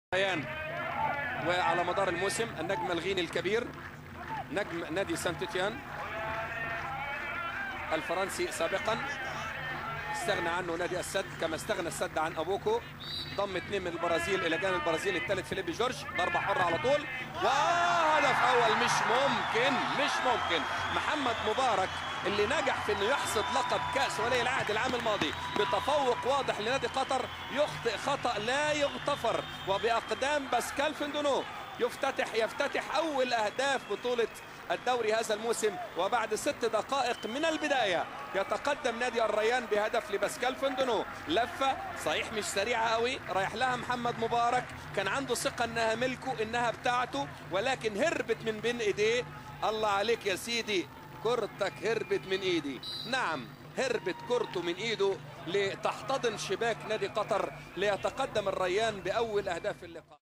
ريان وعلى مدار الموسم النجم الغيني الكبير نجم نادي سانت تيان الفرنسي سابقا استغنى عنه نادي السد كما استغنى السد عن ابوكو ضم اثنين من البرازيل الى جانب البرازيل الثالث فيليبي جورج ضربه حره على طول وهدف اول مش ممكن مش ممكن محمد مبارك اللي نجح في انه يحصد لقب كاس ولي العهد العام الماضي بتفوق واضح لنادي قطر يخطئ خطا لا يغتفر وباقدام باسكال فندونو يفتتح يفتتح اول اهداف بطوله الدوري هذا الموسم وبعد ست دقائق من البدايه يتقدم نادي الريان بهدف لباسكال فندونو لفه صحيح مش سريعه قوي رايح لها محمد مبارك كان عنده ثقه انها ملكه انها بتاعته ولكن هربت من بين ايديه الله عليك يا سيدي كرتك هربت من ايدي نعم هربت كرته من ايده لتحتضن شباك نادي قطر ليتقدم الريان باول اهداف اللقاء